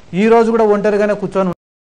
ఈ రోజు కూడా ఒంటరిగానే కూర్చొని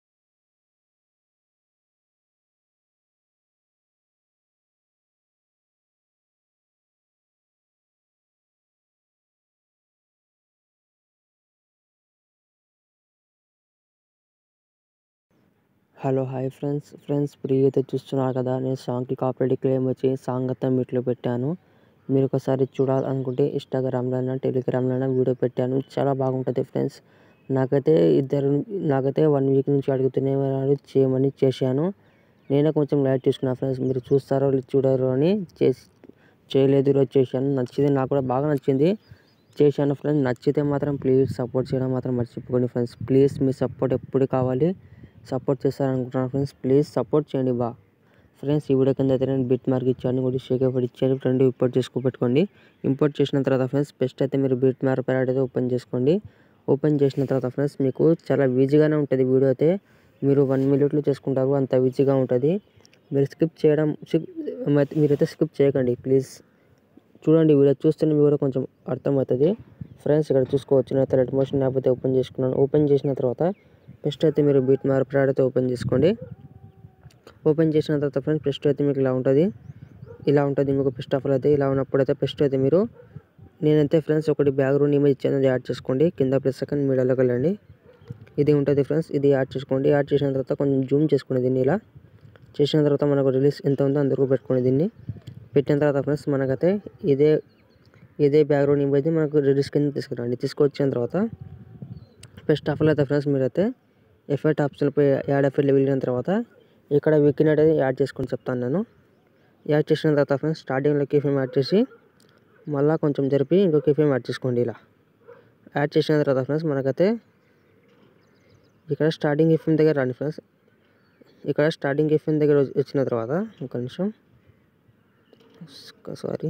hello hi friends friends free అయితే చూస్తున్నారు కదా నేను సాంగ్కి కాపరేట్ క్లెయిమ్ వచ్చి సాంగ్ అంతా మీట్లో పెట్టాను మీరు ఒకసారి చూడాలనుకుంటే ఇన్స్టాగ్రామ్లో టెలిగ్రామ్లో వీడియో పెట్టాను చాలా బాగుంటుంది ఫ్రెండ్స్ నాకైతే ఇద్దరు నాకైతే వన్ వీక్ నుంచి అడుగుతూనే ఉన్నారు చేయమని చేశాను నేనే కొంచెం లైట్ తీసుకున్నా ఫ్రెండ్స్ మీరు చూస్తారో లేదో చూడరు అని చేసి చేయలేదు ఈరోజు చేశాను నచ్చింది నాకు కూడా బాగా నచ్చింది చేశాను ఫ్రెండ్స్ నచ్చితే మాత్రం ప్లీజ్ సపోర్ట్ చేయడం మాత్రం మర్చిపోకండి ఫ్రెండ్స్ ప్లీజ్ మీ సపోర్ట్ ఎప్పుడు కావాలి సపోర్ట్ చేస్తారనుకుంటున్నాను ఫ్రెండ్స్ ప్లీజ్ సపోర్ట్ చేయండి బా ఫ్రెండ్స్ ఈ వీడియో కింద అయితే నేను బిట్ మార్క్ ఇచ్చాను కూడా షేక్ ఎఫర్ట్ ఇచ్చాను రెండు ఇంపోర్ట్ చేసుకో పెట్టుకోండి ఇంపోర్ట్ చేసిన తర్వాత ఫ్రెండ్స్ బెస్ట్ అయితే మీరు బిట్ మార్క్ ప్యాడ్ అయితే ఓపెన్ చేసుకోండి ఓపెన్ చేసిన తర్వాత ఫ్రెండ్స్ మీకు చాలా ఈజీగానే ఉంటుంది వీడియో అయితే మీరు వన్ మినిట్లో చేసుకుంటారు అంత ఈజీగా ఉంటుంది మీరు స్కిప్ చేయడం skip- మరి- మీరైతే స్కిప్ చేయకండి ప్లీజ్ చూడండి వీడియో చూస్తేనే మీకు కూడా కొంచెం అర్థమవుతుంది ఫ్రెండ్స్ ఇక్కడ చూసుకోవచ్చు నేను రెడ్ మోషన్ యాప్ అయితే ఓపెన్ చేసుకున్నాను ఓపెన్ చేసిన తర్వాత ఫస్ట్ అయితే మీరు బీట్ మార్ ప్యాడ్ అయితే ఓపెన్ చేసుకోండి ఓపెన్ చేసిన తర్వాత ఫ్రెండ్స్ ఫస్ట్ అయితే మీకు ఇలా ఉంటుంది ఇలా ఉంటుంది మీకు ఫస్ట్ ఆఫ్ ఆల్ అయితే ఇలా ఉన్నప్పుడు అయితే ఫస్ట్ అయితే మీరు నేనైతే ఫ్రెండ్స్ ఒకటి బ్యాక్గ్రౌండ్ ఇమేజ్ ఇచ్చాను అది యాడ్ చేసుకోండి కింద ప్లస్ సెకండ్ మీడియాలోకి వెళ్ళండి ఇది ఉంటుంది ఫ్రెండ్స్ ఇది యాడ్ చేసుకోండి యాడ్ చేసిన తర్వాత కొంచెం జూమ్ చేసుకోండి దీన్ని ఇలా చేసిన తర్వాత మనకు రిలీజ్ ఎంత ఉందో అందరూ పెట్టుకోండి దీన్ని పెట్టిన తర్వాత ఫ్రెండ్స్ మనకైతే ఇదే ఇదే బ్యాక్గ్రౌండ్ ఇమేజ్ మనకు రిలీజ్ కింద తీసుకురండి తీసుకొచ్చిన తర్వాత ఫస్ట్ ఆఫ్ ఆల్ అయితే ఫ్రెండ్స్ మీరైతే ఎఫెక్ట్ ఆప్షన్పై యాడ్ ఎఫెక్ట్ వెళ్ళిన తర్వాత ఇక్కడ వికిన్ అనేది యాడ్ చేసుకొని చెప్తాను నేను యాడ్ చేసిన తర్వాత ఫ్రెండ్స్ స్టార్టింగ్లో కేఫీఎం యాడ్ చేసి మళ్ళీ కొంచెం జరిపి ఇంకో కేఫీఎం యాడ్ చేసుకోండి ఇలా యాడ్ చేసిన తర్వాత ఫ్రెండ్స్ మనకైతే ఇక్కడ స్టార్టింగ్ ఎఫ్ఎం దగ్గర రండి ఫ్రెండ్స్ ఇక్కడ స్టార్టింగ్ ఎఫ్ఎం దగ్గర వచ్చి- వచ్చిన తర్వాత ఒక నిమిషం సారీ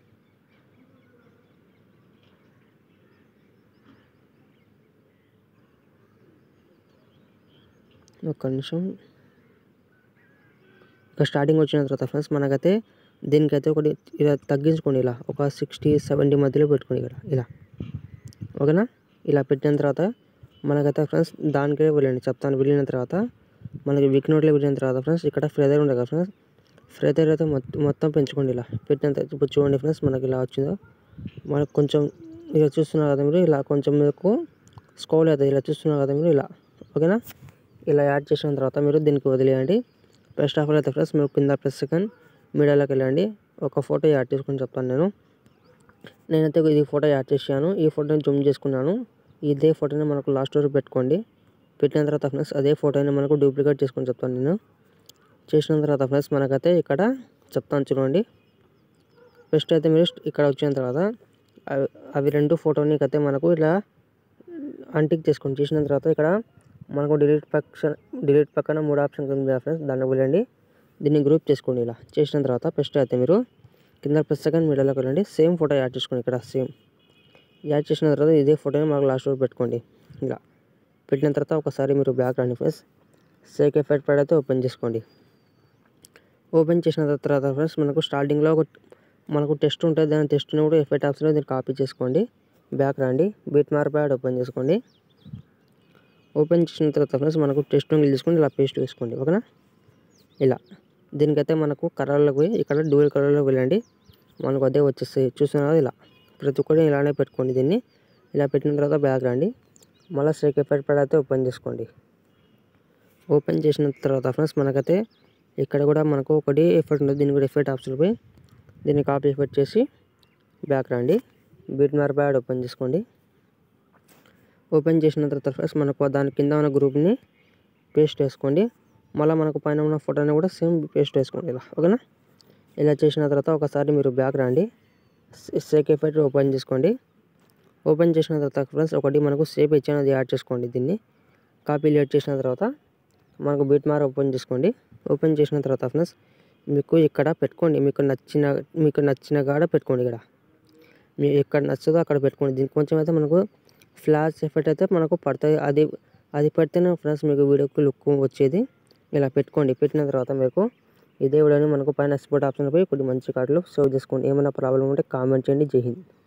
ఒక్క నిమిషం ఇక స్టార్టింగ్ వచ్చిన తర్వాత ఫ్రెండ్స్ మనకైతే దీనికైతే ఒకటి ఇలా తగ్గించుకోండి ఇలా ఒక సిక్స్టీ సెవెంటీ మధ్యలో పెట్టుకోండి ఇక్కడ ఇలా ఓకేనా ఇలా పెట్టిన తర్వాత మనకైతే ఫ్రెండ్స్ దానికే వెళ్ళండి చెప్తాను వెళ్ళిన తర్వాత మనకి వీక్ నోట్లో వెళ్ళిన తర్వాత ఫ్రెండ్స్ ఇక్కడ ఫ్రెదర్ ఉంటుంది కదా ఫ్రెండ్స్ ఫ్రెదర్ అయితే మొత్తం మొత్తం పెంచుకోండి ఇలా పెట్టిన తర్వాత ఇప్పుడు చూడండి ఫ్రెండ్స్ మనకి ఇలా వచ్చిందో మనకు కొంచెం ఇలా చూస్తున్నారు కదా మీరు ఇలా కొంచెం మీకు స్కోల్ అవుతుంది ఇలా చూస్తున్నారు కదా మీరు ఇలా ఓకేనా ఇలా యాడ్ చేసిన తర్వాత మీరు దీనికి వదిలేయండి ఫస్ట్ ఆఫ్ ఆల్ అయితే ఫ్రెండ్స్ మీరు కింద ప్లస్ సెకండ్ మీడియాలోకి వెళ్ళండి ఒక ఫోటో యాడ్ చేసుకొని చెప్తాను నేను నేనైతే ఇది ఫోటో యాడ్ చేశాను ఈ ఫోటోని జూమ్ చేసుకున్నాను ఇదే ఫోటోని మనకు లాస్ట్ వరకు పెట్టుకోండి పెట్టిన తర్వాత ఫ్రెండ్స్ అదే ఫోటోని మనకు డూప్లికేట్ చేసుకొని చెప్తాను నేను చేసిన తర్వాత ఫ్రెండ్స్ మనకైతే ఇక్కడ చెప్తాను చూడండి ఫస్ట్ అయితే మీరు ఇక్కడ వచ్చిన తర్వాత అవి అవి రెండు ఫోటోని అయితే మనకు ఇలా అంటిక్ చేసుకొని చేసిన తర్వాత ఇక్కడ మనకు డిలీట్ పక్కన డిలీట్ పక్కన మూడు ఆప్షన్ ఉంది ఫ్రెండ్స్ దాన్ని వెళ్ళండి దీన్ని గ్రూప్ చేసుకోండి ఇలా చేసిన తర్వాత ఫస్ట్ అయితే మీరు కింద ప్లస్ సెకండ్ మీడియాలోకి వెళ్ళండి సేమ్ ఫోటో యాడ్ చేసుకోండి ఇక్కడ సేమ్ యాడ్ చేసిన తర్వాత ఇదే ఫోటోని మనకు లాస్ట్ వరకు పెట్టుకోండి ఇలా పెట్టిన తర్వాత ఒకసారి మీరు బ్యాక్ రండి ఫ్రెండ్స్ సేక్ ఎఫెక్ట్ ప్యాడ్ అయితే ఓపెన్ చేసుకోండి ఓపెన్ చేసిన తర్వాత ఫ్రెండ్స్ మనకు స్టార్టింగ్లో ఒక మనకు టెస్ట్ ఉంటుంది దాని టెస్ట్ని కూడా ఎఫెక్ట్ ఆప్షన్లో దీన్ని కాపీ చేసుకోండి బ్యాక్ రండి బీట్ మార్ ప్యాడ్ ఓపెన్ చేసుకోండి ఓపెన్ చేసిన తర్వాత ఫ్రెండ్స్ మనకు టెస్ట్ తీసుకొని ఇలా పేస్ట్ వేసుకోండి ఓకేనా ఇలా దీనికైతే మనకు కలర్లోకి పోయి ఇక్కడ డ్యూయల్ కలర్లో వెళ్ళండి మనకు అదే వచ్చేస్తాయి చూస్తున్నారు కదా ఇలా ప్రతి ఒక్కటి ఇలానే పెట్టుకోండి దీన్ని ఇలా పెట్టిన తర్వాత బ్యాక్ రండి మళ్ళీ స్ట్రైక్ ఎఫెక్ట్ ప్యాడ్ అయితే ఓపెన్ చేసుకోండి ఓపెన్ చేసిన తర్వాత ఫ్రెండ్స్ మనకైతే ఇక్కడ కూడా మనకు ఒకటి ఎఫెక్ట్ ఉంటుంది దీన్ని కూడా ఎఫెక్ట్ ఆప్షన్ పోయి దీన్ని కాపీ ఎఫెక్ట్ చేసి బ్యాక్ రండి బీట్ మార్ ప్యాడ్ ఓపెన్ చేసుకోండి ఓపెన్ చేసిన తర్వాత ఫ్రెండ్స్ మనకు దాని కింద ఉన్న గ్రూప్ని పేస్ట్ వేసుకోండి మళ్ళీ మనకు పైన ఉన్న ఫోటోని కూడా సేమ్ పేస్ట్ వేసుకోండి ఇలా ఓకేనా ఇలా చేసిన తర్వాత ఒకసారి మీరు బ్యాక్ రండి సేక్ ఎఫెక్ట్ ఓపెన్ చేసుకోండి ఓపెన్ చేసిన తర్వాత ఫ్రెండ్స్ ఒకటి మనకు సేప్ ఇచ్చాను అది యాడ్ చేసుకోండి దీన్ని కాపీ యాడ్ చేసిన తర్వాత మనకు బీట్ మార్ ఓపెన్ చేసుకోండి ఓపెన్ చేసిన తర్వాత ఫ్రెండ్స్ మీకు ఇక్కడ పెట్టుకోండి మీకు నచ్చిన మీకు నచ్చిన కాడ పెట్టుకోండి ఇక్కడ మీకు ఎక్కడ నచ్చదో అక్కడ పెట్టుకోండి దీనికి కొంచెం అయితే మనకు ఫ్లాష్ ఎఫెక్ట్ అయితే మనకు పడుతుంది అది అది పెడితేనే ఫ్రెండ్స్ మీకు వీడియోకి లుక్ వచ్చేది ఇలా పెట్టుకోండి పెట్టిన తర్వాత మీకు ఇదే వీడియోని మనకు పైన ఎక్స్పోర్ట్ ఆప్షన్ పోయి కొన్ని మంచి కార్డులు సేవ్ చేసుకోండి ఏమైనా ప్రాబ్లం ఉంటే కామెంట్ చేయండి జై హింద్